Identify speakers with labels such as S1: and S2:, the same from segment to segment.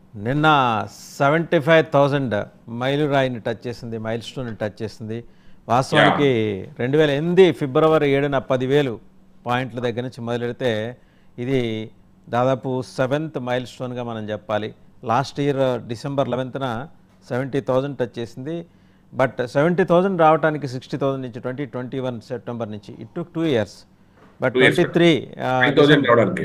S1: నిన్న seventy five thousand మైలురాయిని touch చేసింది మైల్ స్టోన్ టచ్ చేసింది వాస్తవానికి రెండు వేల ఎనిమిది ఫిబ్రవరి ఏడున పదివేలు పాయింట్ల దగ్గర నుంచి మొదలెడితే ఇది దాదాపు సెవెంత్ మైల్ స్టోన్గా మనం చెప్పాలి లాస్ట్ ఇయర్ డిసెంబర్ లెవెన్త్న సెవెంటీ థౌజండ్ టచ్ చేసింది బట్ సెవెంటీ థౌజండ్ రావడానికి సిక్స్టీ థౌజండ్ నుంచి ట్వంటీ ట్వంటీ వన్ సెప్టెంబర్ నుంచి it took two years but
S2: Two years
S1: twenty three
S2: five thousand రావడానికి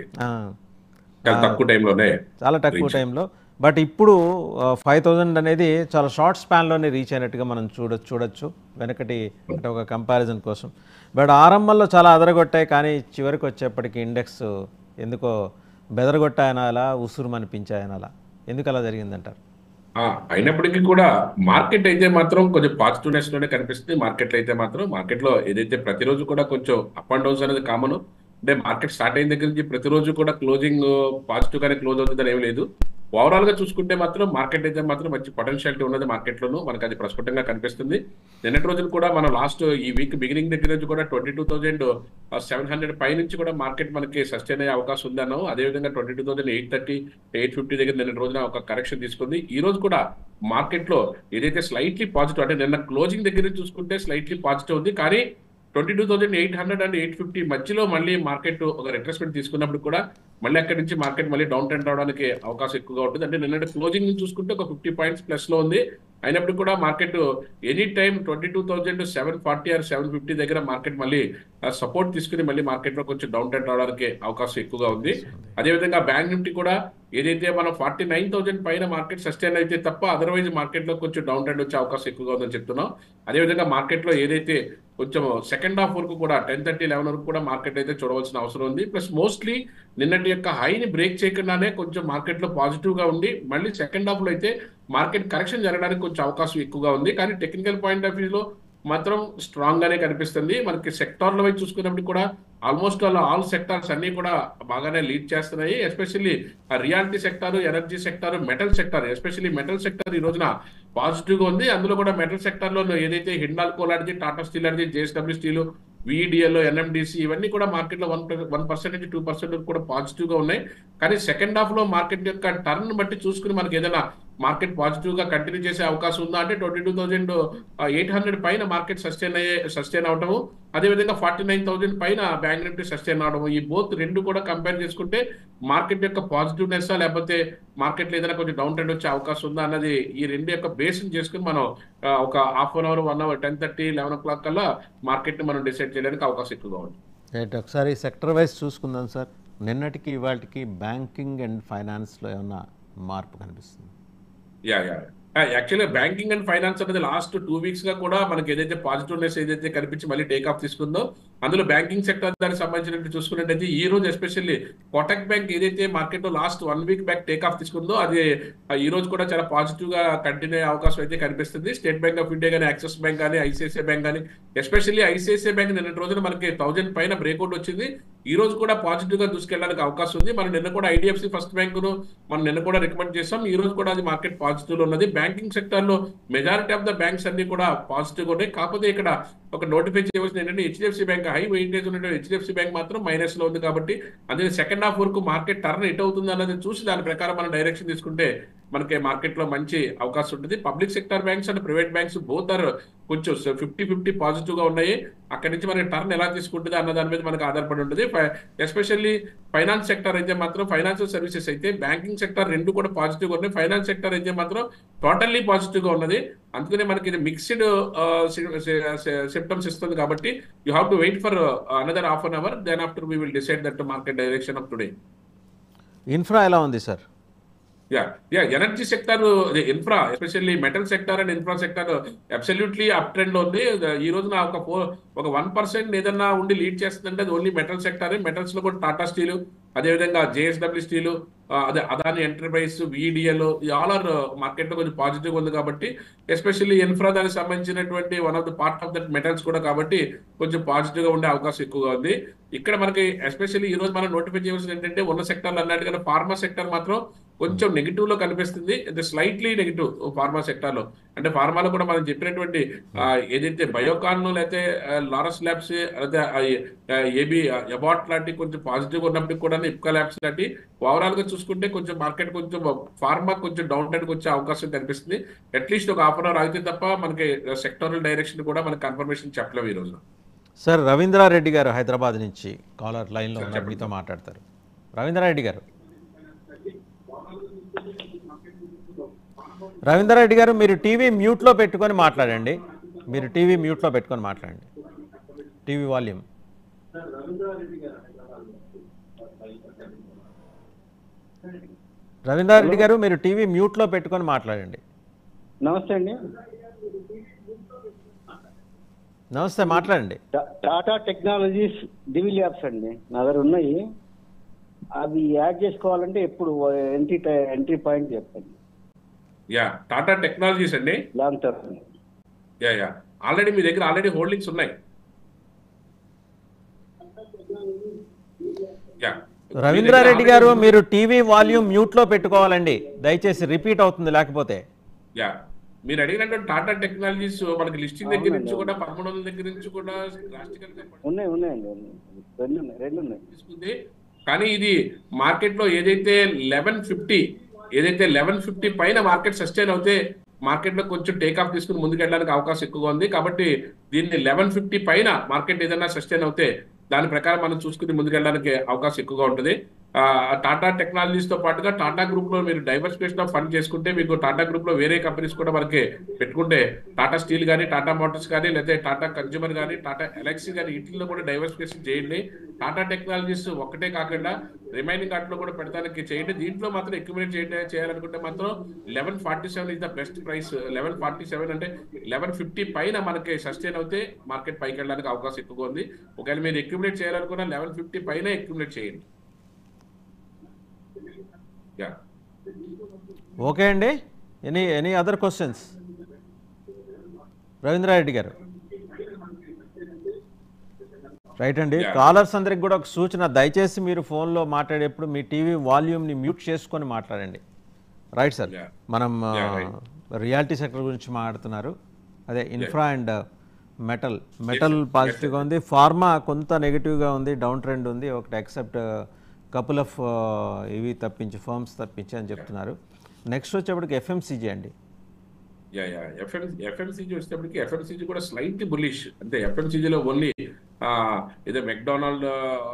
S2: చాలా తక్కువ టైంలోనే
S1: చాలా తక్కువ టైంలో బట్ ఇప్పుడు ఫైవ్ థౌజండ్ అనేది చాలా షార్ట్ స్పాన్లోనే రీచ్ అయినట్టుగా మనం చూడ చూడొచ్చు వెనకటి అంటే ఒక కంపారిజన్ కోసం బట్ ఆరంభంలో చాలా అదరగొట్టాయి కానీ చివరికి వచ్చేప్పటికి ఇండెక్స్ ఎందుకో బెదరగొట్టాయనాలా ఉసురుమనిపించాయనాలా ఎందుకు అలా జరిగిందంటారు
S2: ఆ, అయినప్పటికీ కూడా మార్కెట్ అయితే మాత్రం కొంచెం పాజిటివ్నెస్ లోనే కనిపిస్తుంది మార్కెట్ అయితే మాత్రం మార్కెట్ లో ఏదైతే ప్రతిరోజు కూడా కొంచెం అప్ అండ్ డౌన్స్ అనేది కామన్ అంటే మార్కెట్ స్టార్ట్ అయిన దగ్గర నుంచి ప్రతిరోజు కూడా క్లోజింగ్ పాజిటివ్ గానే క్లోజ్ అవుతుందని ఏం లేదు ఓవరాల్ గా చూసుకుంటే మాత్రం మార్కెట్ అయితే మాత్రం మంచి పొటెన్షియాలిటీ ఉన్నది మార్కెట్ లోను మనకు అది ప్రస్ఫుటంగా కనిపిస్తుంది నిన్నటి రోజులు కూడా మనం లాస్ట్ ఈ వీక్ బిగినింగ్ దగ్గర నుంచి కూడా twenty two thousand seven hundred పై నుంచి కూడా మార్కెట్ మనకి సస్టైన్ అయ్యే అవకాశం ఉంది అన్నాం అదేవిధంగా twenty two thousand eight thirty eight fifty దగ్గర నిన్న రోజున ఒక కరెక్షన్ తీసుకుంది ఈ రోజు కూడా మార్కెట్ లో ఏదైతే స్లైట్లీ పాజిటివ్ అంటే నిన్న క్లోజింగ్ దగ్గర నుంచి చూసుకుంటే స్లైట్లీ పాజిటివ్ ఉంది కానీ twenty two thousand eight hundred and eight fifty మధ్యలో మళ్ళీ మార్కెట్ ఒక రిట్రెస్మెంట్ తీసుకున్నప్పుడు కూడా మళ్ళీ అక్కడి నుంచి మార్కెట్ మళ్ళీ డౌన్ ట్రెండ్ రావడానికి అవకాశం ఎక్కువగా ఉంటుంది అంటే నిన్నటి క్లోజింగ్ నుంచి చూసుకుంటే ఒక ఫిఫ్టీ పాయింట్స్ ప్లస్ లో ఉంది అయినప్పుడు కూడా market any time twenty two thousand seven forty or seven fifty దగ్గర మార్కెట్ మళ్ళీ సపోర్ట్ తీసుకుని మళ్ళీ మార్కెట్ లో కొంచెం డౌన్ ట్రెండ్ రావడానికి అవకాశం ఎక్కువగా ఉంది అదేవిధంగా బ్యాంక్ నిఫ్టీ కూడా ఏదైతే మనం ఫార్టీ నైన్ థౌసండ్ పైన మార్కెట్ సస్టైన్ అయితే తప్ప అదర్వైజ్ మార్కెట్ లో కొంచెం డౌన్ ట్రెండ్ వచ్చే అవకాశం ఎక్కువగా ఉందని చెప్తున్నాం అదేవిధంగా మార్కెట్ లో ఏదైతే కొంచెం సెకండ్ హాఫ్ వరకు కూడా టెన్ థర్టీ లెవెన్ వరకు కూడా మార్కెట్ అయితే చూడవలసిన అవసరం ఉంది ప్లస్ మోస్ట్లీ నిన్నటి యొక్క హైని బ్రేక్ చేయకుండానే కొంచెం మార్కెట్ లో పాజిటివ్ గా ఉండి మళ్ళీ సెకండ్ హాఫ్ లో అయితే మార్కెట్ కరెక్షన్ జరగడానికి కొంచెం అవకాశం ఎక్కువగా ఉంది కానీ టెక్నికల్ పాయింట్ ఆఫ్ వ్యూలో మాత్రం స్ట్రాంగ్ గానే కనిపిస్తుంది మనకి సెక్టార్ల వైపు చూసుకున్నప్పుడు కూడా ఆల్మోస్ట్ ఆల్ ఆల్ సెక్టార్స్ అన్ని కూడా బాగానే లీడ్ చేస్తున్నాయి especially reality sector energy sector metal sector especially metal sector ఈ రోజున పాజిటివ్ గా ఉంది అందులో కూడా మెటల్ సెక్టార్ లో ఏదైతే హిండాల్కో లాంటిది టాటా స్టీల్ లాంటిది జేఎస్డబ్ల్యూ స్టీల్ విఈడిఎల్ ఎన్ఎండిసి ఇవన్నీ కూడా మార్కెట్ లో వన్ వన్ పర్సెంట్ నుంచి టూ పర్సెంట్ కూడా పాజిటివ్ గా ఉన్నాయి కానీ సెకండ్ హాఫ్ లో మార్కెట్ యొక్క టర్న్ బట్టి చూసుకుని మనకి ఏదైనా మార్కెట్ పాజిటివ్ గా కంటిన్యూ చేసే అవకాశం ఉందా అంటే twenty two thousand eight hundred పైన మార్కెట్ సస్టైన్ అయ్యే సస్టైన్ అవడము అదేవిధంగా ఫార్టీ నైన్ థౌసండ్ పైన బ్యాంక్ నిఫ్టీ సస్టైన్ అవడము ఈ బోత్ రెండు కూడా కంపేర్ చేసుకుంటే మార్కెట్ యొక్క పాజిటివ్నెస్ లేకపోతే మార్కెట్ లో ఏదైనా కొంచెం డౌన్ ట్రెండ్ వచ్చే అవకాశం ఉందా అన్నది ఈ రెండు యొక్క బేస్ చేసుకుని మనం ఆ, ఒక half an hour one hour ten thirty eleven o'clock కల్లా మార్కెట్ ని మనం డిసైడ్ చేయడానికి అవకాశం ఎక్కువగా ఉంది
S1: రైట్ ఒకసారి సెక్టర్ వైజ్ చూసుకుందాం సార్ నిన్నటికి ఇవాళకి బ్యాంకింగ్ అండ్ ఫైనాన్స్లో ఏమన్నా మార్పు కనిపిస్తుంది
S2: యా యా యాక్చువల్గా బ్యాంకింగ్ అండ్ ఫైనాన్స్ అనేది లాస్ట్ టూ వీక్స్ గా కూడా మనకి ఏదైతే పాజిటివ్నెస్ ఏదైతే కనిపించి మళ్ళీ టేక్ ఆఫ్ తీసుకుందో అందులో బ్యాంకింగ్ సెక్టర్ దానికి సంబంధించినట్టు చూసుకున్నట్టయితే ఈ రోజు ఎస్పెషల్లీ కోటక్ బ్యాంక్ ఏదైతే మార్కెట్ లో last one week back take off తీసుకుందో అది ఆ, ఈ రోజు కూడా చాలా పాజిటివ్ గా కంటిన్యూ అయ్యే అవకాశం అయితే కనిపిస్తుంది స్టేట్ బ్యాంక్ ఆఫ్ ఇండియా కానీ యాక్సిస్ బ్యాంక్ కానీ ఐసిఐసిఐ బ్యాంక్ కానీ ఎస్పెషల్లీ ఐసిఐసిఐ బ్యాంక్ నిన్న రోజున మనకి థౌజండ్ పైన బ్రేక్అవుట్ వచ్చింది ఈ రోజు కూడా పాజిటివ్ గా దూసుకెళ్ళడానికి అవకాశం ఉంది మనం నిన్న కూడా ఐడిఎఫ్సి ఫస్ట్ బ్యాంక్ ను మనం నిన్న కూడా రికమెండ్ చేస్తాం ఈ రోజు కూడా అది మార్కెట్ పాజిటివ్ లో ఉన్నది బ్యాంకింగ్ సెక్టర్ లో మెజారిటీ ఆఫ్ ద బ్యాంక్స్ అన్ని కూడా పాజిటివ్ గా ఉన్నాయి కాకపోతే ఇక్కడ ఒక నోటిఫై చేయవలసింది ఏంటంటే హెచ్డిఎఫ్సి బ్యాంక్ హై వెయిటేజ్ ఉన్నటువంటి హెచ్డిఎఫ్సి బ్యాంక్ మాత్రం మైనస్ లో ఉంది కాబట్టి అదే సెకండ్ హాఫ్ వరకు మార్కెట్ టర్న్ ఎట్ అవుతుంది అన్నది చూసి దాని ప్రకారం మనం డైరెక్షన్ తీసుకుంటే మనకి మార్కెట్ లో మంచి అవకాశం ఉంటుంది public sector banks and private banks both are కొంచెం ఫిఫ్టీ ఫిఫ్టీ పాజిటివ్ గా ఉన్నాయి అక్కడి నుంచి మనకి టర్న్ ఎలా తీసుకుంటుంది అన్న దాని మీద మనకు ఆధారపడి ఉంటుంది ఎస్పెషల్లీ ఫైనాన్స్ సెక్టర్ అయితే మాత్రం ఫైనాన్షియల్ సర్వీసెస్ అయితే బ్యాంకింగ్ సెక్టర్ రెండు కూడా పాజిటివ్ గా ఉన్నాయి ఫైనాన్స్ సెక్టర్ అయితే మాత్రం టోటల్లీ పాజిటివ్ గా ఉన్నది అందుకనే మనకి ఇది మిక్స్డ్ సిమ్టమ్స్ ఇస్తుంది కాబట్టి you have to wait for another half an hour then after we will decide that market direction of today
S1: infra ఎలా ఉంది sir
S2: yeah yeah energy sector infra especially metal sector and infra sector absolutely up trend లో ఉంది ఈ రోజున ఒక four ఒక one percent ఏదన్నా ఉండి లీడ్ చేస్తుందంటే అది ఓన్లీ మెటల్ సెక్టర్ మెటల్స్ లో కూడా టాటా స్టీల్ అదేవిధంగా జేఎస్డబ్ల్యూ స్టీల్ అదే Adani enterprise VDL all are market లో కొంచెం పాజిటివ్ ఉంది కాబట్టి ఎస్పెషల్లీ ఇన్ఫ్రా దానికి సంబంధించినటువంటి one of the part of that metals కూడా కాబట్టి కొంచెం పాజిటివ్ గా ఉండే అవకాశం ఎక్కువగా ఉంది ఇక్కడ మనకి ఎస్పెషల్లీ ఈ రోజు మనం నోటిఫై చేయవలసింది ఏంటంటే ఉన్న సెక్టర్లు అన్నట్టుగా ఫార్మా సెక్టర్ మాత్రం కొంచెం నెగిటివ్ లో కనిపిస్తుంది అంటే స్లైట్లీ నెగిటివ్ ఫార్మా సెక్టార్ లో అంటే ఫార్మాలో కూడా మనం చెప్పినటువంటి ఆ, ఏదైతే బయోకాన్ లేకపోతే లారస్ ల్యాబ్స్ లేకపోతే ఏబి అబాట్ లాంటి కొంచెం పాజిటివ్ ఉన్నప్పటికీ కూడా ఇప్కా ల్యాబ్స్ లాంటి ఓవరాల్ గా చూసుకుంటే కొంచెం మార్కెట్ కొంచెం ఫార్మా కొంచెం డౌన్ ట్రెండ్ వచ్చే అవకాశం కనిపిస్తుంది అట్లీస్ట్ ఒక హాఫ్ అన్ అవర్ అయితే తప్ప మనకి సెక్టోరల్ డైరెక్షన్ కూడా మనకి కన్ఫర్మేషన్ చెప్పలేము ఈ రోజు
S1: సార్ రవీంద్రారెడ్డి గారు హైదరాబాద్ నుంచి కాలర్ లైన్లో ఉన్నారు మీతో మాట్లాడతారు రవీంద్రారెడ్డి గారు రవీంద్రారెడ్డి గారు మీరు టీవీ మ్యూట్లో పెట్టుకొని మాట్లాడండి మీరు టీవీ మ్యూట్లో పెట్టుకొని మాట్లాడండి టీవీ వాల్యూమ్ రవీంద్రారెడ్డి గారు మీరు టీవీ మ్యూట్లో పెట్టుకొని మాట్లాడండి
S3: నమస్తే అండి
S1: నమస్తే మాట్లాడండి
S3: టా- టాటా టెక్నాలజీస్ డివి ల్యాబ్స్ అండి నా దగ్గర ఉన్నాయి అవి యాడ్ చేసుకోవాలంటే ఎప్పుడు ఎంట్రీ టై- ఎంట్రీ పాయింట్ చెప్పండి
S2: యా టాటా టెక్నాలజీస్ అండి
S3: long term
S2: yeah yeah already మీ దగ్గర ఆల్రెడీ హోల్డింగ్స్ ఉన్నాయి యా
S1: రవీంద్రారెడ్డి గారు మీరు టీవీ వాల్యూమ్ మ్యూట్లో పెట్టుకోవాలండి దయచేసి రిపీట్ అవుతుంది లేకపోతే
S2: యా మీరు అడిగినటువంటి టాటా టెక్నాలజీస్ మనకి లిస్టింగ్ దగ్గర నుంచి కూడా పదమూడు వందల దగ్గర నుంచి కూడా drastically
S3: ఉన్నాయి ఉన్నాయండి ఉన్నాయి రెండు ఉన్నాయి రెండు ఉన్నాయి
S2: తీసుకుంది కానీ ఇది మార్కెట్ లో ఏదైతే లెవెన్ ఫిఫ్టీ ఏదైతే లెవెన్ ఫిఫ్టీ పైన మార్కెట్ సస్టైన్ అవుతే మార్కెట్ లో కొంచెం టేక్ ఆఫ్ తీసుకుని ముందుకెళ్ళడానికి అవకాశం ఎక్కువగా ఉంది కాబట్టి దీన్ని లెవెన్ ఫిఫ్టీ పైన మార్కెట్ ఏదైనా సస్టైన్ అవుతే దాని ప్రకారం మనం చూసుకుని ముందుకెళ్ళడానికి అవకాశం ఎక్కువగా ఉంటుంది ఆ, టాటా టెక్నాలజీస్ తో పాటుగా టాటా గ్రూప్ లో మీరు డైవర్సిఫికేషన్ ఆఫ్ ఫండ్ చేసుకుంటే మీకు టాటా గ్రూప్ లో వేరే కంపెనీస్ కూడా మనకి పెట్టుకుంటే టాటా స్టీల్ కానీ టాటా మోటార్స్ కానీ లేకపోతే టాటా కన్జ్యూమర్ కానీ టాటా ఎలక్సీ కానీ వీటిల్లో కూడా డైవర్సిఫికేషన్ చేయండి టాటా టెక్నాలజీస్ ఒక్కటే కాకుండా రిమైనింగ్ వాటిలో కూడా పెడతానికి చేయండి దీంట్లో మాత్రం అక్యుమిలేట్ చేయండి చేయాలనుకుంటే మాత్రం eleven forty seven is the best price eleven forty seven అంటే లెవెన్ ఫిఫ్టీ పైన మనకి సస్టైన్ అవుతే మార్కెట్ పైకి వెళ్ళడానికి అవకాశం ఎక్కువగా ఉంది ఒకవేళ మీరు అక్యుమిలేట్ చేయాలనుకున్నా లెవెన్ ఫిఫ్టీ పైన అక్యుమిలేట్ చేయండి యా
S1: ఓకే అండి any any other questions Ravindra Reddy గారు రైట్ అండి
S2: Yeah.
S1: కాలర్స్ అందరికి కూడా ఒక సూచన దయచేసి మీరు ఫోన్లో మాట్లాడేప్పుడు మీ టీవీ వాల్యూమ్ని మ్యూట్ చేసుకొని మాట్లాడండి రైట్ సార్
S2: Yeah.
S1: మనం
S2: Yeah, right.
S1: రియాలిటీ సెక్టర్ గురించి మాట్లాడుతున్నారు అదే ఇన్ఫ్రా అండ్ మెటల్ మెటల్ పాజిటివ్గా ఉంది ఫార్మా కొంత నెగిటివ్గా ఉంది డౌన్ ట్రెండ్ ఉంది ఒకటి ఎక్సెప్ట్ కపుల్ ఆఫ్ ఇవి తప్పించి ఫర్మ్స్ తప్పించి అని చెప్తున్నారు నెక్స్ట్ వచ్చేప్పటికి ఎఫ్ఎంసీజీ అండి
S2: యా యా ఎఫ్ఎం ఎఫ్ఎంసీజీ వచ్చేటప్పటికి ఎఫ్ఎంసీజీ కూడా స్లైట్ బులిష్ అంటే ఎఫ్ఎంసీజీలో ఓన్లీ ఏదో మెక్డొనాల్డ్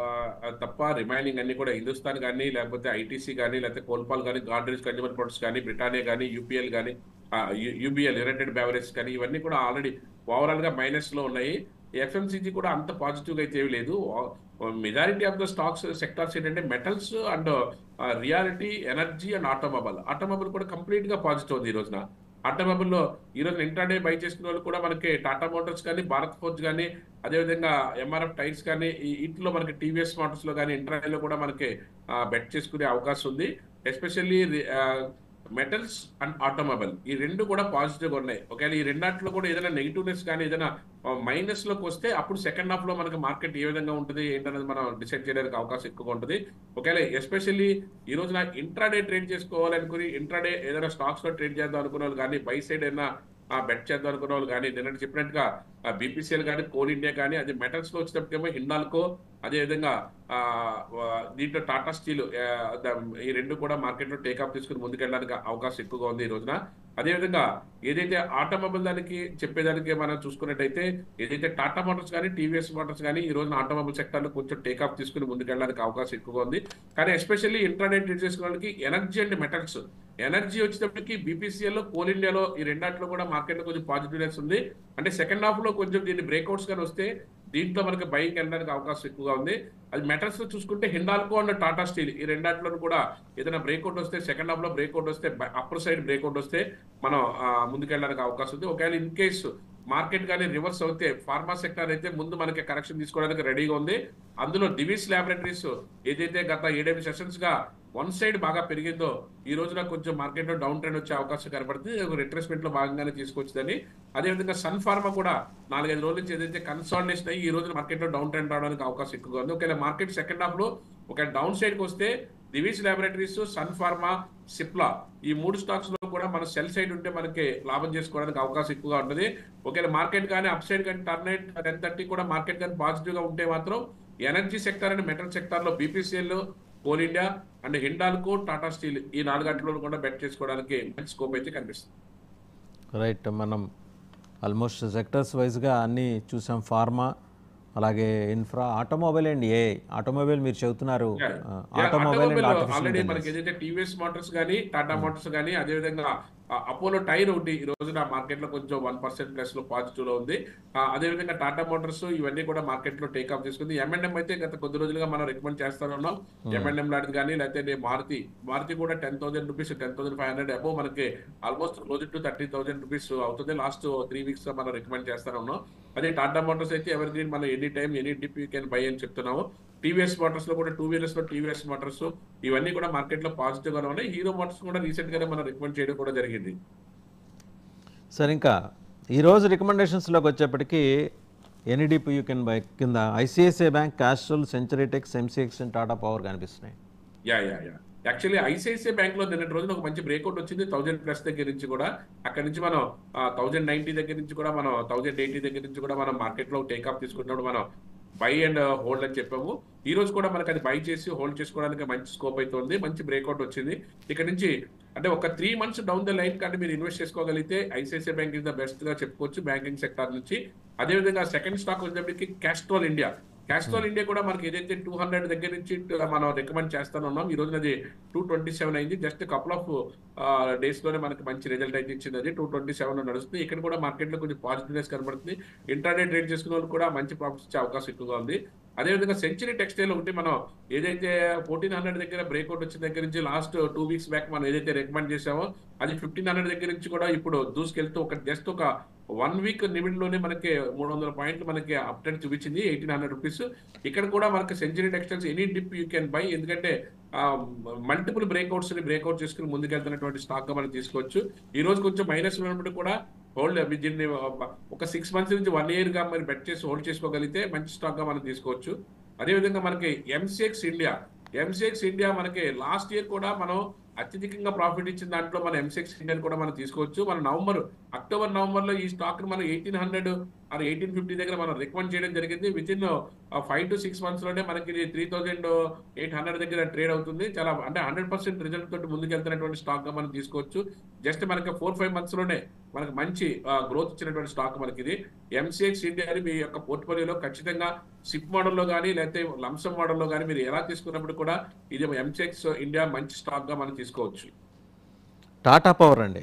S2: తప్ప రిమైనింగ్ అన్ని కూడా హిందుస్థాన్ కానీ లేకపోతే ఐటీసీ కానీ లేకపోతే కోల్పాల్ కానీ గాడ్రేజ్ కన్జ్యూమర్ ప్రొడక్ట్స్ కానీ బ్రిటానియా కానీ యూపీఎల్ కానీ యూబీఎల్ యునైటెడ్ బెవరేజ్ కానీ ఇవన్నీ కూడా ఆల్రెడీ ఓవరాల్ గా మైనస్ లో ఉన్నాయి ఎఫ్ఎంసీజీ కూడా అంత పాజిటివ్ గా అయితే ఏమీ లేదు majority of the stocks sectors ఏంటంటే metals and reality energy and automobile automobile కూడా కంప్లీట్ గా పాజిటివ్ ఉంది ఈ రోజున ఆటోమొబైల్ లో ఈ రోజు ఇంట్రాడే బై చేసుకున్న వాళ్ళు కూడా మనకి టాటా మోటార్స్ కానీ భారత్ ఫోర్జ్ కానీ అదేవిధంగా ఎంఆర్ఎఫ్ టైర్స్ కానీ ఈ వీటిలో మనకి టీవీఎస్ మోటార్స్ లో కానీ ఇంట్రాడేలో కూడా మనకి బెట్ చేసుకునే అవకాశం ఉంది ఎస్పెషల్లీ మెటల్స్ అండ్ ఆటోమొబైల్ ఈ రెండు కూడా పాజిటివ్ ఉన్నాయి ఒకవేళ ఈ రెండాట్లో కూడా ఏదైనా నెగిటివ్నెస్ కానీ ఏదైనా మైనస్ లోకి వస్తే అప్పుడు సెకండ్ హాఫ్ లో మనకి మార్కెట్ ఏ విధంగా ఉంటుంది ఏంటనేది మనం డిసైడ్ చేయడానికి అవకాశం ఎక్కువగా ఉంటుంది ఒకవేళ ఎస్పెషల్లీ ఈ రోజున ఇంట్రాడే ట్రేడ్ చేసుకోవాలనుకుని ఇంట్రాడే ఏదైనా స్టాక్స్ లో ట్రేడ్ చేద్దాం అనుకున్న వాళ్ళు కానీ బై సైడ్ ఏదైనా బెట్ చేద్దాం అనుకున్న వాళ్ళు కానీ నిన్నటి చెప్పినట్టుగా బీపీసీఎల్ కానీ కోల్ ఇండియా కానీ అది మెటల్స్ లో వచ్చినప్పటికేమో హిండాల్కో అదేవిధంగా ఆ, వా- దీంట్లో టాటా స్టీల్ ఆ, ద- ఈ రెండు కూడా మార్కెట్ లో టేక్ ఆఫ్ తీసుకుని ముందుకెళ్ళడానికి అవకాశం ఎక్కువగా ఉంది ఈ రోజున అదేవిధంగా ఏదైతే ఆటోమొబైల్ దానికి చెప్పేదానికి మనం చూసుకున్నట్టయితే ఏదైతే టాటా మోటార్స్ కానీ టీవీఎస్ మోటార్స్ కానీ ఈ రోజున ఆటోమొబైల్ సెక్టర్ లో కొంచెం టేక్ ఆఫ్ తీసుకుని ముందుకెళ్ళడానికి అవకాశం ఎక్కువగా ఉంది కానీ ఎస్పెషల్లీ ఇంటర్నెట్ ట్రేడ్ చేసుకోవడానికి ఎనర్జీ అండ్ మెటల్స్ ఎనర్జీ వచ్చేటప్పటికి బీపీసీఎల్ లో కోల్ ఇండియాలో ఈ రెండాట్లో కూడా మార్కెట్ లో కొంచెం పాజిటివ్నెస్ ఉంది అంటే సెకండ్ హాఫ్ లో కొంచెం దీన్ని బ్రేక్అవుట్స్ కానీ వస్తే దీంట్లో మనకి బైక్ వెళ్ళడానికి అవకాశం ఎక్కువగా ఉంది అది మెటల్స్ లో చూసుకుంటే హిండాల్కో అండ్ టాటా స్టీల్ ఈ రెండాట్లో కూడా ఏదైనా బ్రేక్అవుట్ వస్తే సెకండ్ హాఫ్ లో బ్రేక్అవుట్ వస్తే అప్పర్ సైడ్ బ్రేక్అవుట్ వస్తే మనం ఆ, ముందుకెళ్ళడానికి అవకాశం ఉంది ఒకవేళ ఇన్ కేసు మార్కెట్ కానీ రివర్స్ అవుతే ఫార్మా సెక్టర్ అయితే ముందు మనకి కరెక్షన్ తీసుకోవడానికి రెడీగా ఉంది అందులో డివిస్ ల్యాబొరేటరీస్ ఏదైతే గత ఏడెనిమిది సెషన్స్ గా వన్ సైడ్ బాగా పెరిగిందో ఈ రోజున కొంచెం మార్కెట్ లో డౌన్ ట్రెండ్ వచ్చే అవకాశం కనబడుతుంది రిట్రెస్మెంట్ లో భాగంగానే తీసుకొచ్చిందని అదేవిధంగా సన్ ఫార్మా కూడా నాలుగైదు రోజుల నుంచి ఏదైతే కన్సాలిడేషన్ అయ్యి ఈ రోజు మార్కెట్ లో డౌన్ ట్రెండ్ రావడానికి అవకాశం ఎక్కువగా ఉంది ఒకవేళ మార్కెట్ సెకండ్ హాఫ్ లో ఒక డౌన్ సైడ్ కి వస్తే Divi's laboratories sun pharma Cipla ఈ మూడు స్టాక్స్ లో కూడా మన సెల్ సైడ్ ఉంటే మనకి లాభం చేసుకోవడానికి అవకాశం ఎక్కువగా ఉంటుంది ఒకవేళ మార్కెట్ కానీ అప్ సైడ్ కానీ టర్న్ టెన్ థర్టీ కూడా మార్కెట్ కానీ పాజిటివ్ గా ఉంటే మాత్రం energy sector and metal sector లో BPCL coal India and Hindalco Tata steel ఈ నాలుగంటలో కూడా బెట్ చేసుకోవడానికి మంచి స్కోప్ అయితే కనిపిస్తుంది
S1: రైట్ మనం ఆల్మోస్ట్ సెక్టర్స్ వైజ్గా అన్నీ చూసాం ఫార్మా అలాగే ఇన్ఫ్రా ఆటోమొబైల్ అండ్ ఏ ఆటోమొబైల్ మీరు చెబుతున్నారు ఆటోమొబైల్ అండ్
S2: ఆల్రెడీ
S1: ఆర్టిఫిషియల్
S2: మనకి ఏదైతే టీవీఎస్ మోటార్స్ కానీ టాటా మోటార్స్ కానీ అదే విధంగా అపోలో టైర్ ఒకటి ఈ రోజున మార్కెట్ లో కొంచెం వన్ పర్సెంట్ ప్లస్ లో పాజిటివ్ లో ఉంది ఆ, అదే విధంగా టాటా మోటార్స్ ఇవన్నీ కూడా మార్కెట్ లో టేక్ ఆఫ్ చేసుకుంది ఎంఎన్ఎం అయితే గత కొద్ది రోజులుగా మనం రికమెండ్ చేస్తానే ఉన్నాం ఎంఎన్ఎం లాంటిది కానీ లేకపోతే మారుతి మారుతి కూడా ten thousand rupees ten thousand five hundred above మనకి almost close to thirty thousand rupees అవుతుంది లాస్ట్ త్రీ వీక్స్ మనం రికమెండ్ చేస్తానే ఉన్నాం అదే టాటా మోటార్స్ అయితే ఎవర్ గ్రీన్ మనం any time any dip you can buy అని చెప్తున్నాము టీవీఎస్ మోటార్స్ లో కూడా టూ వీలర్స్ లో టీవీఎస్ మోటార్స్ ఇవన్నీ కూడా మార్కెట్ లో పాజిటివ్ గానే ఉన్నాయి హీరో మోటార్స్ కూడా రీసెంట్ గానే మనం రికమెండ్ చేయడం కూడా జరిగింది
S1: సరే ఇంకా ఈరోజు రికమెండేషన్స్లోకి వచ్చేప్పటికి ఎన్ఈడిపియు కింద బై కింద ICICI bank Castrol century tex MCX and Tata power కనిపిస్తున్నాయి
S2: yeah yeah yeah actually ICICI bank లో నిన్నటి రోజున ఒక మంచి బ్రేక్అవుట్ వచ్చింది థౌజండ్ ప్లస్ దగ్గర నుంచి కూడా అక్కడ నుంచి మనం థౌజండ్ నైన్టీ దగ్గర నుంచి కూడా మనం థౌజండ్ ఎయిటీ దగ్గర నుంచి కూడా మనం మార్కెట్ లో టేక్ ఆఫ్ తీసుకున్నప్పుడు మనం బై అండ్ హోల్డ్ అని చెప్పాము ఈ రోజు కూడా మనకి అది బై చేసి హోల్డ్ చేసుకోవడానికి మంచి స్కోప్ అయితే ఉంది మంచి బ్రేక్అవుట్ వచ్చింది ఇక్కడ నుంచి అంటే ఒక three months down the line కానీ మీరు ఇన్వెస్ట్ చేసుకోగలిగితే ICICI bank is the best గా చెప్పుకోవచ్చు బ్యాంకింగ్ సెక్టర్ నుంచి అదేవిధంగా సెకండ్ స్టాక్ వచ్చేప్పటికి క్యాస్ట్రోల్ ఇండియా క్యాస్ట్రోల్ ఇండియా కూడా మనకి ఏదైతే టూ హండ్రెడ్ దగ్గర నుంచి మనం రికమెండ్ చేస్తాను ఉన్నాం ఈ రోజున అది టూ ట్వంటీ సెవెన్ అయింది జస్ట్ కపుల్ ఆఫ్ డేస్ లోనే మనకి మంచి రిజల్ట్ అయితే ఇచ్చింది అది టూ ట్వంటీ సెవెన్ నడుస్తుంది ఇక్కడ కూడా మార్కెట్ లో కొంచెం పాజిటివ్నెస్ కనబడుతుంది ఇంటర్డే ట్రేడ్ చేసుకున్న వాళ్ళు కూడా మంచి ప్రాఫిట్స్ ఇచ్చే అవకాశం ఎక్కువగా ఉంది అదేవిధంగా సెంచరీ టెక్స్టైల్ ఒకటి మనం ఏదైతే ఫోర్టీన్ హండ్రెడ్ దగ్గర బ్రేక్అవుట్ వచ్చిన దగ్గర నుంచి లాస్ట్ టూ వీక్స్ బ్యాక్ మనం ఏదైతే రికమెండ్ చేసామో అది ఫిఫ్టీన్ హండ్రెడ్ దగ్గర నుంచి కూడా ఇప్పుడు దూసుకెళ్తూ ఒక జస్ట్ ఒక వన్ వీక్ లోనే మనకి మూడు వందల పాయింట్లు మనకి అప్డేట్ చూపించింది ఎయిటీన్ హండ్రెడ్ రూపీస్ ఇక్కడ కూడా మనకి century textiles any dip you can buy ఎందుకంటే మల్టిపుల్ బ్రేక్అవుట్స్ ని బ్రేక్అవుట్ చేసుకుని ముందుకెళ్తున్నటువంటి స్టాక్ గా మనం తీసుకోవచ్చు ఈ రోజు కొంచెం మైనస్ ఉన్నప్పుడు కూడా హోల్డ్ దీన్ని ఒక సిక్స్ మంత్స్ నుంచి వన్ ఇయర్ గా మరి బెట్ చేసి హోల్డ్ చేసుకోగలిగితే మంచి స్టాక్ గా మనం తీసుకోవచ్చు అదేవిధంగా మనకి ఎంసీఎక్స్ ఇండియా ఎంసీఎక్స్ ఇండియా మనకి లాస్ట్ ఇయర్ కూడా మనం అత్యధికంగా ప్రాఫిట్ ఇచ్చిన దాంట్లో మన ఎంసెక్స్ ఇండియన్ కూడా మనం తీసుకోవచ్చు మన నవంబర్ అక్టోబర్ నవంబర్ లో ఈ స్టాక్ మనం eighteen hundred or eighteen fifty దగ్గర మనం రికమెండ్ చేయడం జరిగింది within five to six months లోనే మనకి త్రీ థౌజండ్ ఎయిట్ హండ్రెడ్ దగ్గర ట్రేడ్ అవుతుంది చాలా అంటే హండ్రెడ్ పర్సెంట్ రిజల్ట్ తోటి ముందుకెళ్తున్నటువంటి స్టాక్ గా మనం తీసుకోవచ్చు జస్ట్ మనకి ఫోర్ ఫైవ్ మంత్స్ లోనే మనకి మంచి గ్రోత్ ఇచ్చినటువంటి స్టాక్ మనకి ఇది ఎంసీఎక్స్ ఇండియా మీ యొక్క పోర్ట్ఫోలియోలో ఖచ్చితంగా సిప్ మోడల్లో కానీ లేకపోతే లంసమ్ మోడల్లో కానీ మీరు ఎలా తీసుకున్నప్పుడు కూడా ఇది ఎంసీఎక్స్ ఇండియా మంచి స్టాక్ గా మనం తీసుకోవచ్చు
S1: టాటా పవర్ అండి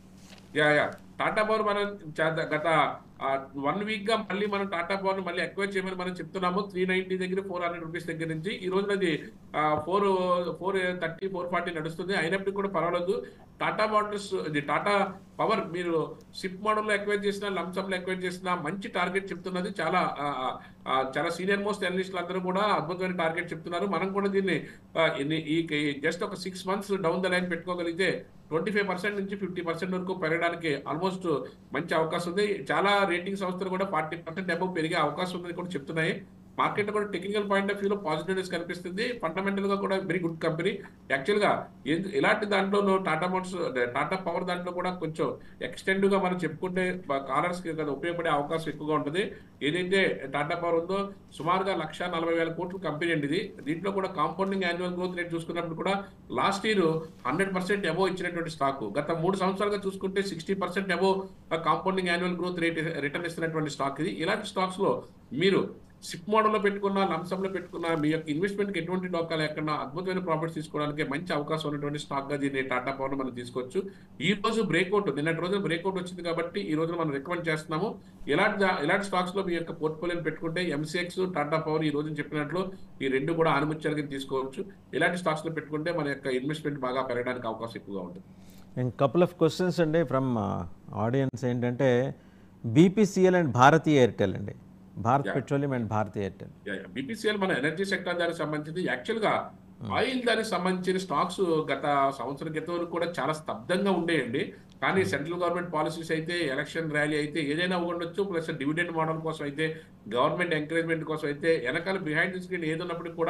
S2: యా యా టాటా పవర్ మనం చా- గత వన్ వీక్ గా మళ్ళీ మనం టాటా పవర్ మళ్ళీ ఎక్వైర్ చేయమని మనం చెప్తున్నాము త్రీ నైన్టీ దగ్గర ఫోర్ హండ్రెడ్ రూపీస్ దగ్గర నుంచి ఈ రోజు అది four four thirty four forty నడుస్తుంది అయినప్పటికీ కూడా పర్వాలేదు టాటా మోటార్స్ ఇది టాటా పవర్ మీరు సిప్ మోడల్లో ఎక్వైర్ చేసినా లంసమ్ లో ఎక్వైర్ చేసినా మంచి టార్గెట్ చెప్తున్నది చాలా ఆ, ఆ, చాలా సీనియర్ మోస్ట్ అనలిస్టులు అందరూ కూడా అద్భుతమైన టార్గెట్ చెప్తున్నారు మనం కూడా దీన్ని ఆ, ఇన్ని- ఈ జస్ట్ ఒక six months down the line పెట్టుకోగలిగితే ట్వంటీ ఫైవ్ పర్సెంట్ నుంచి ఫిఫ్టీ పర్సెంట్ వరకు పెరగడానికి ఆల్మోస్ట్ మంచి అవకాశం ఉంది చాలా రేటింగ్ సంస్థలు కూడా ఫార్టీ పర్సెంట్ అబౌవ్ పెరిగే అవకాశం ఉందని కూడా చెప్తున్నాయి మార్కెట్ కూడా టెక్నికల్ పాయింట్ ఆఫ్ వ్యూలో పాజిటివ్నెస్ కనిపిస్తుంది ఫండమెంటల్ గా కూడా వెరీ గుడ్ కంపెనీ యాక్చువల్ గా ఎందు- ఇలాంటి దాంట్లో టాటా మోటార్స్ టాటా పవర్ దాంట్లో కూడా కొంచెం ఎక్స్టెండ్ గా మనం చెప్పుకుంటే కాలర్స్ కి కదా ఉపయోగపడే అవకాశం ఎక్కువగా ఉంటుంది ఏదైతే టాటా పవర్ ఉందో సుమారుగా లక్ష నలభై వేల కోట్ల కంపెనీ అండి ఇది దీంట్లో కూడా కాంపౌండింగ్ యాన్యువల్ గ్రోత్ రేట్ చూసుకున్నప్పుడు కూడా last year hundred percent above ఇచ్చినటువంటి స్టాక్ గత మూడు సంవత్సరాలుగా చూసుకుంటే sixty percent above compounding annual growth rate return ఇస్తున్నటువంటి స్టాక్ ఇది ఇలాంటి స్టాక్స్ లో మీరు సిప్ మోడల్లో పెట్టుకున్న లంసమ్ లో పెట్టుకున్న మీ యొక్క ఇన్వెస్ట్మెంట్ కి ఎటువంటి డోకా లేకుండా అద్భుతమైన ప్రాఫిట్స్ తీసుకోవడానికి మంచి అవకాశం ఉన్నటువంటి స్టాక్ గా దీన్ని టాటా పవర్ మనం తీసుకోవచ్చు ఈ రోజు బ్రేక్అవుట్ నిన్నటి రోజు బ్రేక్అవుట్ వచ్చింది కాబట్టి ఈ రోజు మనం రికమెండ్ చేస్తున్నాము ఇలాంటి దా- ఇలాంటి స్టాక్స్ లో మీ యొక్క పోర్ట్ఫోలియోని పెట్టుకుంటే ఎంసీఎక్స్ టాటా పవర్ ఈ రోజు చెప్పినట్లు ఈ రెండు కూడా ఆనుముత్యాలుగా తీసుకోవచ్చు ఇలాంటి స్టాక్స్ లో పెట్టుకుంటే మన యొక్క ఇన్వెస్ట్మెంట్ బాగా పెరగడానికి అవకాశం ఎక్కువగా ఉంటుంది
S1: అండ్ కపుల్ ఆఫ్ క్వశ్చన్స్ అండి ఫ్రమ్ ఆడియన్స్ ఏంటంటే బీపీసీఎల్ అండ్ భారతీ ఎయిర్టెల్ అండి Bharat
S2: Yeah.
S1: Petroleum and Bharti Airtel
S2: BPCL మన ఎనర్జీ సెక్టర్ దానికి సంబంధించి యాక్చువల్ గా ఆయిల్ దానికి సంబంధించిన స్టాక్స్ గత సంవత్సరం క్రితం వరకు కూడా చాలా స్తబ్దంగా ఉండేయండి కానీ సెంట్రల్ గవర్నమెంట్ పాలసీస్ అయితే ఎలక్షన్ ర్యాలీ అయితే ఏదైనా ఉండొచ్చు ప్లస్ డివిడెండ్ మోడల్ కోసం అయితే గవర్నమెంట్ ఎంకరేజ్మెంట్ కోసం అయితే వెనకాల బిహైండ్ ది స్క్రీన్ ఏది ఉన్నప్పటికీ కూడా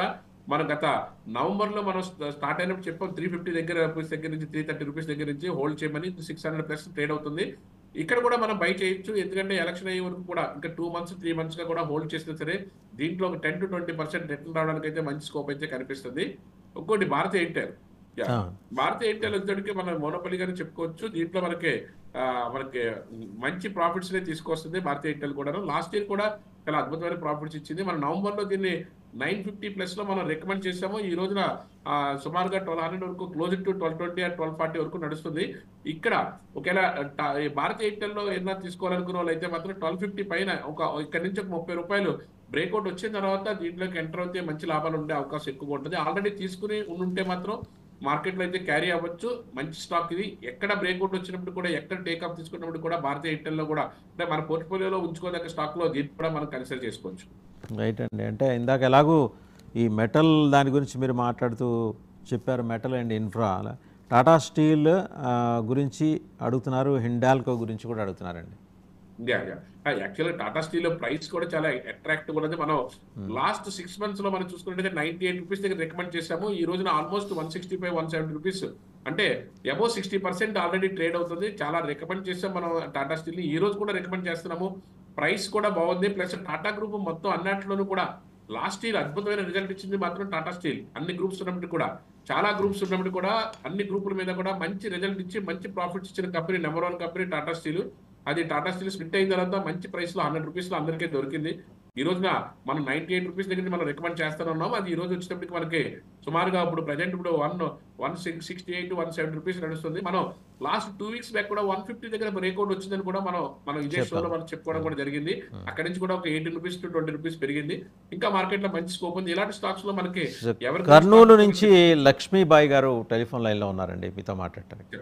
S2: మన గత నవంబర్ లో మనం స్టార్ట్ అయినప్పుడు చెప్పాం త్రీ ఫిఫ్టీ దగ్గర రూపీస్ దగ్గర నుంచి త్రీ థర్టీ రూపీస్ దగ్గర నుంచి హోల్డ్ చేయమని సిక్స్ హండ్రెడ్ ప్లస్ ట్రేడ్ అవుతుంది ఇక్కడ కూడా మనం బై చేయొచ్చు ఎందుకంటే ఎలక్షన్ అయ్యే వరకు కూడా ఇంకా టూ మంత్స్ త్రీ మంత్స్ గా కూడా హోల్డ్ చేసినా సరే దీంట్లో ఒక ten to twenty percent return రావడానికి అయితే మంచి స్కోప్ అయితే కనిపిస్తుంది ఇంకోటి భారత్ ఎయిర్టెల్ Yeah.
S1: ఆ.
S2: భారత్ ఎయిర్టెల్ వచ్చేటికి మనం మోనోపలి గాని చెప్పుకోవచ్చు దీంట్లో మనకి ఆ, మనకి మంచి ప్రాఫిట్స్ నే తీసుకొస్తుంది భారత్ ఎయిర్టెల్ కూడా లాస్ట్ ఇయర్ కూడా చాలా అద్భుతమైన ప్రాఫిట్స్ ఇచ్చింది మనం నవంబర్ లో దీన్ని నైన్ ఫిఫ్టీ ప్లస్ లో మనం రికమెండ్ చేసాము ఈ రోజున ఆ, సుమారుగా ట్వెల్వ్ హండ్రెడ్ వరకు close to twelve twenty and twelve forty వరకు నడుస్తుంది ఇక్కడ ఒకవేళ టా- ఈ భారత్ ఎయిర్టెల్ లో ఏదైనా తీసుకోవాలనుకున్న వాళ్ళు అయితే మాత్రం ట్వెల్వ్ ఫిఫ్టీ పైన ఒక ఇక్కడ నుంచి ఒక ముప్పై రూపాయలు బ్రేక్అవుట్ వచ్చిన తర్వాత దీంట్లోకి ఎంటర్ అవుతే మంచి లాభాలు ఉండే అవకాశం ఎక్కువగా ఉంటుంది ఆల్రెడీ తీసుకుని ఉంటే మాత్రం మార్కెట్ లో అయితే క్యారీ అవ్వచ్చు మంచి స్టాక్ ఇది ఎక్కడ బ్రేక్అవుట్ వచ్చినప్పుడు కూడా ఎక్కడ టేక్ ఆఫ్ తీసుకున్నప్పుడు కూడా భారతీయ ఎయిర్టెల్ లో కూడా అంటే మన పోర్ట్ఫోలియోలో ఉంచుకోదగ్గ స్టాక్ లో దీన్ని కూడా మనం కన్సిడర్ చేసుకోవచ్చు
S1: రైట్ అండి అంటే ఇందాక ఎలాగూ ఈ మెటల్ దాని గురించి మీరు మాట్లాడుతూ చెప్పారు మెటల్ అండ్ ఇన్ఫ్రా అలా టాటా స్టీల్ ఆ, గురించి అడుగుతున్నారు హిండాల్కో గురించి కూడా అడుగుతున్నారండి
S2: యా యా యాక్చువల్గా టాటా స్టీల్ ప్రైస్ కూడా చాలా అట్రాక్టివ్ ఉన్నది మనం లాస్ట్ సిక్స్ మంత్స్ లో మనం చూసుకుంటే నైన్టీ ఎయిట్ రూపీస్ దగ్గర రికమెండ్ చేసాము ఈ రోజున almost one sixty five one seventy rupees అంటే above sixty percent already trade అవుతుంది చాలా రికమెండ్ చేసాం మనం టాటా స్టీల్ ని ఈ రోజు కూడా రికమెండ్ చేస్తున్నాము ప్రైస్ కూడా బాగుంది ప్లస్ టాటా గ్రూప్ మొత్తం అన్నింటిలోనూ కూడా లాస్ట్ ఇయర్ అద్భుతమైన రిజల్ట్ ఇచ్చింది మాత్రం టాటా స్టీల్ అన్ని గ్రూప్స్ ఉన్నప్పుడు కూడా చాలా గ్రూప్స్ ఉన్నప్పుడు కూడా అన్ని గ్రూపుల మీద కూడా మంచి రిజల్ట్ ఇచ్చి మంచి ప్రాఫిట్స్ ఇచ్చిన company number one company Tata steel అది టాటా స్టీల్ స్ప్లిట్ అయిన తర్వాత మంచి ప్రైస్ లో హండ్రెడ్ రూపీస్ లో అందరికీ దొరికింది ఈ రోజున మనం నైన్టీ ఎయిట్ రూపీస్ దగ్గర నుంచి మనం రికమెండ్ చేస్తూనే ఉన్నాం అది ఈ రోజు వచ్చేటప్పటికి మనకి సుమారుగా ఇప్పుడు ప్రజెంట్ ఇప్పుడు one one six sixty eight one seventy rupees నడుస్తుంది మనం లాస్ట్ టూ వీక్స్ బ్యాక్ కూడా వన్ ఫిఫ్టీ దగ్గర బ్రేక్అవుట్ వచ్చిందని కూడా మనం మనం ఇదే
S1: చెప్పాం.
S2: షోలో మనం చెప్పుకోవడం కూడా జరిగింది అక్కడి నుంచి కూడా ఒక eighteen rupees to twenty rupees పెరిగింది ఇంకా మార్కెట్ లో మంచి స్కోప్ ఉంది ఇలాంటి స్టాక్స్ లో మనకి ఎవరి
S1: కర్నూలు నుంచి లక్ష్మీబాయి గారు టెలిఫోన్ లైన్లో ఉన్నారండి మీతో మాట్లాడటానికి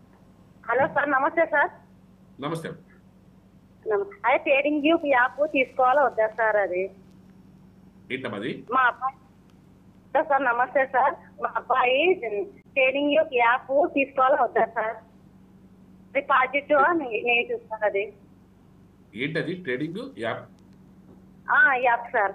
S4: హలో సార్ నమస్తే సార్
S2: నమస్తే
S4: నమ- అదే ట్రేడింగ్ వ్యూ యాప్ తీసుకోవాలా వద్దా సార్ అది
S2: ఏంటమ్మది
S4: మా అబ్బాయి హలో సార్ నమస్తే సార్ మా అబ్బాయి ట్రేడింగ్ వ్యూ యాప్ తీసుకోవాలా వద్దా సార్ డిపాజిట్ నేను చూస్తాను అది
S2: ఏంటది ట్రేడింగ్ యాప్
S4: ఆ, యాప్ సార్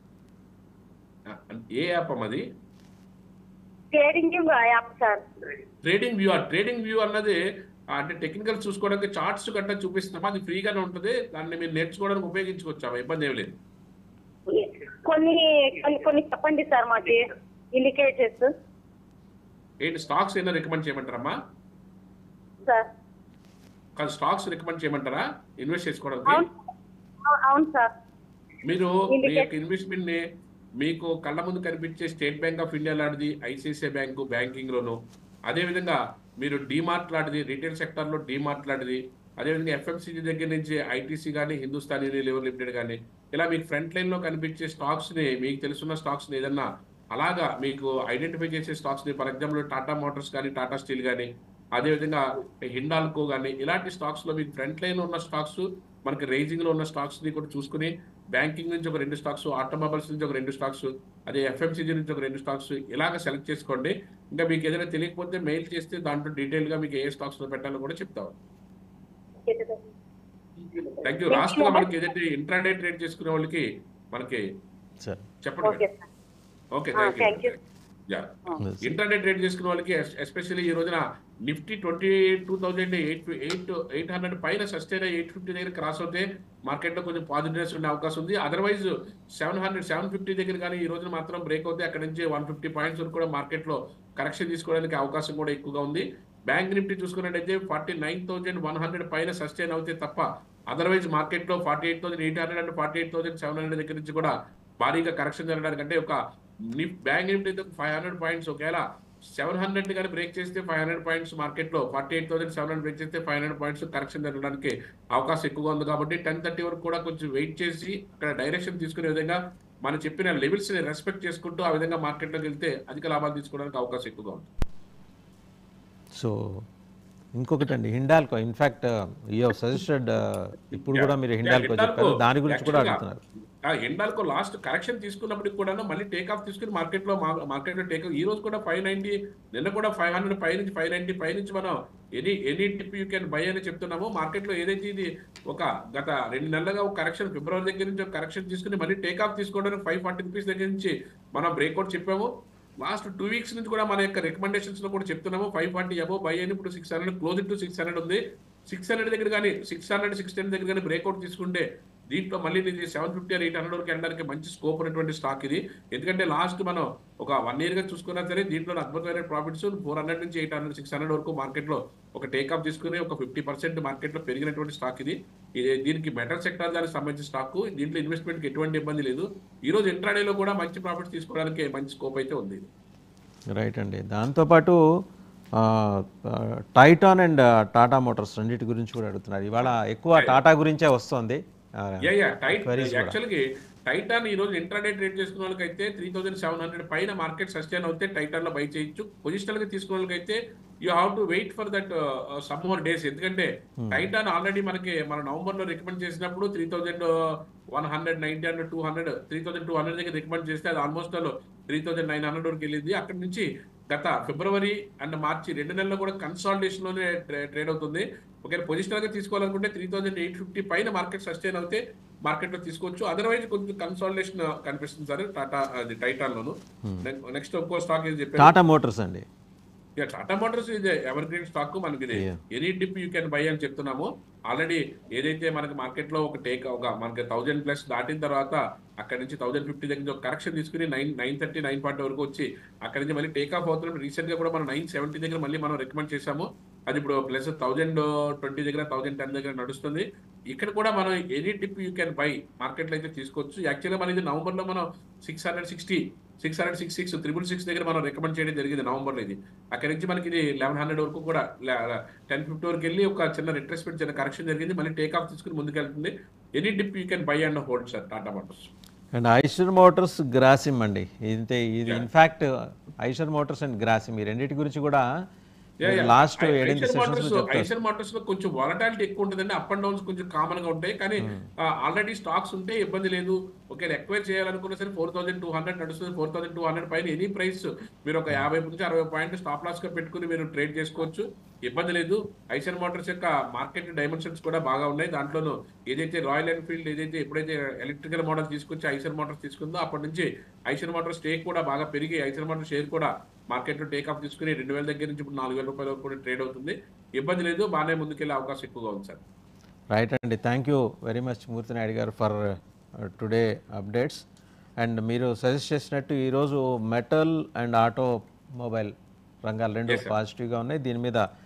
S2: ఏ యాప్ అమ్మది
S4: trading view app sir
S2: trading view ఆ ట్రేడింగ్ వ్యూ అన్నది ఆ, అంటే టెక్నికల్ చూసుకోవడానికి చార్ట్స్ గట్రా చూపిస్తామా అది ఫ్రీగానే ఉంటుంది దాన్ని మీరు నేర్చుకోవడానికి ఉపయోగించుకోవచ్చామా ఇబ్బంది ఏమి లేదు
S4: కొన్ని కొన్ని కొన్ని చెప్పండి సార్ మాకు ఇండికేటర్స్
S2: ఏంటి స్టాక్స్ ఏమైనా రికమెండ్ చేయమంటారమ్మా
S4: సార్
S2: కాదు స్టాక్స్ రికమెండ్ చేయమంటారా ఇన్వెస్ట్ చేసుకోవడానికి
S4: అవును అవు- అవును సార్
S2: మీరు మీ
S4: Indicate-
S2: యొక్క ఇన్వెస్ట్మెంట్ ని మీకు కళ్ళ ముందు కనిపించే స్టేట్ బ్యాంక్ ఆఫ్ ఇండియా లాంటిది ఐసిఐసిఐ బ్యాంకు బ్యాంకింగ్ లోను అదే విధంగా మీరు డిమార్ట్ లాంటిది రీటైల్ సెక్టర్ లో డిమార్ట్ లాంటిది అదేవిధంగా ఎఫ్ఎంసీజీ దగ్గర నుంచి ఐటీసీ కానీ హిందుస్థాన్ యూనిలివర్ లిమిటెడ్ కానీ ఇలా మీకు ఫ్రంట్ లైన్ లో కనిపించే స్టాక్స్ ని మీకు తెలుసున్న స్టాక్స్ ని ఏదన్నా అలాగా మీకు ఐడెంటిఫై చేసే స్టాక్స్ ని ఫర్ ఎగ్జాంపుల్ టాటా మోటార్స్ కానీ టాటా స్టీల్ కానీ అదేవిధంగా హిండాల్కో కానీ ఇలాంటి స్టాక్స్ లో మీకు ఫ్రంట్ లైన్ లో ఉన్న స్టాక్స్ మనకి రైజింగ్ లో ఉన్న స్టాక్స్ ని కూడా చూసుకుని బ్యాంకింగ్ నుంచి ఒక రెండు స్టాక్స్ ఆటోమొబైల్స్ నుంచి ఒక రెండు స్టాక్స్ అదే ఎఫ్ఎంసీజీ నుంచి ఒక రెండు స్టాక్స్ ఇలాగ సెలెక్ట్ చేసుకోండి ఇంకా మీకు ఏదైనా తెలియకపోతే మెయిల్ చేస్తే దాంట్లో డీటెయిల్ గా మీకు ఏ స్టాక్స్ లో పెట్టాలో కూడా చెప్తాం థ్యాంక్ యూ లాస్ట్ గా మనకి ఏదైతే ఇంట్రాడే ట్రేడ్ చేసుకునే వాళ్ళకి మనకి
S1: సార్
S2: చెప్పండి
S4: okay
S2: madam.
S4: Sir
S2: okay
S4: Ah,
S2: thank
S4: thank
S2: you
S4: you.
S2: Yeah
S1: Yes.
S2: Internet trade చేసుకునే వాళ్ళకి ఎస్పెషల్లీ ఈ రోజున Nifty twenty two thousand eight eight eight hundred పైన సస్టైన్ ఎయిట్ ఫిఫ్టీ దగ్గర క్రాస్ అవుతే మార్కెట్ లో కొంచెం పాజిటివ్నెస్ ఉండే అవకాశం ఉంది otherwise seven hundred seven fifty దగ్గర కానీ ఈ రోజున మాత్రం బ్రేక్ అవుతే అక్కడ నుంచి వన్ ఫిఫ్టీ పాయింట్స్ వరకు కూడా మార్కెట్ లో కరెక్షన్ తీసుకోవడానికి అవకాశం కూడా ఎక్కువగా ఉంది బ్యాంక్ నిఫ్టీ చూసుకున్నట్టయితే forty nine thousand one hundred పైన సస్టైన్ అవుతే తప్ప అదర్వైజ్ మార్కెట్ లో forty eight thousand eight hundred and forty eight thousand seven hundred దగ్గర నుంచి కూడా భారీగా కరెక్షన్ జరగడానికి అంటే ఒక నిఫ్ బ్యాంక్ నిఫ్టీ అయితే ఫైవ్ హండ్రెడ్ పాయింట్స్ ఒకవేళ సెవెన్ హండ్రెడ్ కానీ బ్రేక్ చేస్తే ఫైవ్ హండ్రెడ్ పాయింట్స్ మార్కెట్ లో forty eight thousand seven hundred break చేస్తే ఫైవ్ హండ్రెడ్ పాయింట్స్ కరెక్షన్ జరగడానికి అవకాశం ఎక్కువగా ఉంది కాబట్టి టెన్ థర్టీ వరకు కూడా కొంచెం వెయిట్ చేసి అక్కడ డైరెక్షన్ తీసుకునే విధంగా మనం చెప్పిన లెవెల్స్ ని రెస్పెక్ట్ చేసుకుంటూ ఆ విధంగా మార్కెట్ లోకి వెళ్తే అధిక లాభాలు తీసుకోవడానికి అవకాశం ఎక్కువగా ఉంది
S1: సో ఇంకొకటి అండి హిండాల్కో ఇన్ఫాక్ట్ యూ సజెస్టెడ్ ఇప్పుడు కూడా మీరు హిండాల్కో చెప్పారు దాని గురించి కూడా అడుగుతున్నారు
S2: ఆ ఎండాల్కో లాస్ట్ కరెక్షన్ తీసుకున్నప్పటికి కూడా మళ్ళీ టేక్ ఆఫ్ తీసుకుని మార్కెట్ లో మార్కెట్ లో టేక్ ఈ రోజు కూడా ఫైవ్ నైన్టీ నిన్న కూడా ఫైవ్ హండ్రెడ్ పై నుంచి ఫైవ్ నైన్టీ పై నుంచి మనం any any dip you can buy అని చెప్తున్నాము మార్కెట్ లో ఏదైతే ఇది ఒక గత రెండు నెలలుగా ఒక కరెక్షన్ ఫిబ్రవరి దగ్గర నుంచి ఒక కరెక్షన్ తీసుకుని మళ్ళీ టేక్ ఆఫ్ తీసుకోవడానికి ఫైవ్ ఫార్టీ రూపీస్ దగ్గర నుంచి మనం బ్రేక్అవుట్ చెప్పాము లాస్ట్ టూ వీక్స్ నుంచి కూడా మన యొక్క రికమెండేషన్స్ లో కూడా చెప్తున్నాము ఫైవ్ ఫార్టీ అబో బై అని ఇప్పుడు six hundred close to six hundred ఉంది సిక్స్ హండ్రెడ్ దగ్గర కానీ సిక్స్ హండ్రెడ్ సిక్స్ టెన్ దగ్గర కానీ బ్రేక్అవుట్ తీసుకుంటే దీంట్లో మళ్ళీ ఇది సెవెన్ ఫిఫ్టీ ఎయిట్ హండ్రెడ్ వరకు వెళ్ళడానికి మంచి స్కోప్ ఉన్నటువంటి స్టాక్ ఇది ఎందుకంటే లాస్ట్ మనం ఒక వన్ ఇయర్ గా చూసుకున్నా సరే దీంట్లో అద్భుతమైన ప్రాఫిట్స్ ఫోర్ హండ్రెడ్ నుంచి ఎయిట్ హండ్రెడ్ సిక్స్ హండ్రెడ్ వరకు మార్కెట్ లో ఒక టేక్ ఆఫ్ తీసుకుని ఒక ఫిఫ్టీ పర్సెంట్ మార్కెట్ లో పెరిగినటువంటి స్టాక్ ఇది ఇది దీనికి మెటల్ సెక్టర్ దానికి సంబంధించిన స్టాక్ దీంట్లో ఇన్వెస్ట్మెంట్ కి ఎటువంటి ఇబ్బంది లేదు ఈ రోజు ఇంట్రాడేలో కూడా మంచి ప్రాఫిట్స్ తీసుకోవడానికి మంచి స్కోప్ అయితే ఉంది
S1: రైట్ అండి దాంతోపాటు ఆ, ఆ, టైటాన్ అండ్ టాటా మోటార్స్ రెండింటి గురించి కూడా అడుగుతున్నారు ఇవాళ ఎక్కువ టాటా గురించే వస్తుంది ఆ,
S2: యా యా టైట్
S1: Queries కూడా.
S2: యాక్చువల్గా టైటాన్ ఈ రోజు ఇంట్రాడే ట్రేడ్ చేసుకున్న వాళ్ళకైతే త్రీ థౌసండ్ సెవెన్ హండ్రెడ్ పైన మార్కెట్ సస్టైన్ అవుతే టైటాన్ లో బై చేయొచ్చు పొజిషనల్ గా తీసుకున్న వాళ్ళకైతే you have to wait for that some more days ఎందుకంటే టైటాన్ ఆల్రెడీ మనకి మన నవంబర్ లో రికమెండ్ చేసినప్పుడు three thousand one hundred ninety hundred two hundred three thousand two hundred దగ్గర రికమెండ్ చేస్తే అది almost three thousand nine hundred వరకు వెళ్ళింది అక్కడ నుంచి గత ఫిబ్రవరి అండ్ మార్చి రెండు నెలల్లో కూడా కన్సాలిడేషన్ లోనే ట్రేడ్ అవుతుంది ఒకవేళ పొజిషనల్ గా తీసుకోవాలనుకుంటే త్రీ థౌసండ్ ఎయిట్ ఫిఫ్టీ పైన మార్కెట్ సస్టైన్ అవుతే మార్కెట్ లో తీసుకోవచ్చు అదర్వైజ్ కొంచెం కన్సాలిడేషన్ కనిపిస్తుంది సార్ టాటా అది టైటాన్ లోను నెక్స్ట్ ఇంకో స్టాక్ ఏది చెప్పారు
S1: టాటా మోటార్స్ అండి
S2: ఇక టాటా మోటార్స్ ఇది ఎవర్ గ్రీన్ స్టాక్ మనకి ఇది
S1: Yeah.
S2: Any dip you can buy అని చెప్తున్నాము ఆల్రెడీ ఏదైతే మనకి మార్కెట్ లో ఒక టేక్ ఒక మనకి థౌజండ్ ప్లస్ దాటిన తర్వాత అక్కడ నుంచి థౌసండ్ ఫిఫ్టీ దగ్గర నుంచి ఒక కరెక్షన్ తీసుకుని nine nine thirty nine forty వరకు వచ్చి అక్కడ నుంచి మళ్ళీ టేక్ ఆఫ్ అవుతున్నప్పుడు రీసెంట్ గా కూడా మనం నైన్ సెవెంటీ దగ్గర మళ్ళీ మనం రికమెండ్ చేసాము అది ఇప్పుడు ప్లస్ థౌజండ్ ట్వంటీ దగ్గర థౌజండ్ టెన్ దగ్గర నడుస్తుంది ఇక్కడ కూడా మనం any dip you can buy market లో అయితే తీసుకోవచ్చు యాక్చువల్గా మన ఇది నవంబర్ లో మనం six hundred sixty six hundred six six triple six దగ్గర మనం రికమెండ్ చేయడం జరిగింది నవంబర్ లో ఇది అక్కడి నుంచి మనకి ఇది లెవెన్ హండ్రెడ్ వరకు కూడా టెన్ ఫిఫ్టీ వరకు వెళ్ళి ఒక చిన్న రిట్రెస్మెంట్ చిన్న కరెక్షన్ జరిగింది మళ్ళీ టేక్ ఆఫ్ తీసుకుని ముందుకెళ్తుంది any dip you can buy and hold sir Tata Motors
S1: and Eicher Motors Grasim అండి ఇది ఇది in fact Eicher Motors and Grasim ఈ రెండింటి గురించి కూడా లాస్ట్ ఏడెనిమిది సెషన్స్ లో చెప్తారు
S2: ఐసర్ మోటార్స్ లో కొంచెం వాలటాలిటీ ఎక్కువ ఉంటుందండి అప్ అండ్ డౌన్స్ కొంచెం కామన్ గా ఉంటాయి కానీ ఆల్రెడీ స్టాక్స్ ఉంటే ఇబ్బంది లేదు ఒకవేళ ఎక్వైర్ చేయాలనుకున్నా సరే ఫోర్ థౌసండ్ టూ హండ్రెడ్ నడుస్తుంది ఫోర్ థౌసండ్ టూ హండ్రెడ్ పైన ఎనీ ప్రైస్ మీరు ఒక యాభై నుంచి అరవై పాయింట్ స్టాప్ లాస్ గా పెట్టుకుని మీరు ట్రేడ్ చేసుకోవచ్చు ఇబ్బంది లేదు ఐసర్ మోటార్స్ యొక్క మార్కెట్ డైమెన్షన్స్ కూడా బాగా ఉన్నాయి దాంట్లోనూ ఏదైతే రాయల్ ఎన్ఫీల్డ్ ఏదైతే ఎప్పుడైతే ఎలక్ట్రికల్ మోడల్ తీసుకొచ్చి ఐసర్ మోటార్స్ తీసుకుందో అప్పటి నుంచి ఐసర్ మోటార్ స్టేక్ కూడా బాగా పెరిగి ఐసర్ మోటార్ షేర్ కూడా మార్కెట్ లో టేక్ ఆఫ్ తీసుకుని రెండు వేల దగ్గర నుంచి ఇప్పుడు నాలుగు వేల రూపాయల వరకు కూడా ట్రేడ్ అవుతుంది ఇబ్బంది లేదు బాగానే ముందుకెళ్ళే అవకాశం ఎక్కువగా ఉంది సార్
S1: రైట్ అండి thank you very much Murthy Naidu garu for today updates and మీరు సజెస్ట్ చేసినట్టు ఈరోజు మెటల్ అండ్ ఆటో మొబైల్ రంగాలు రెండు పాజిటివ్గా ఉన్నాయి దీని మీద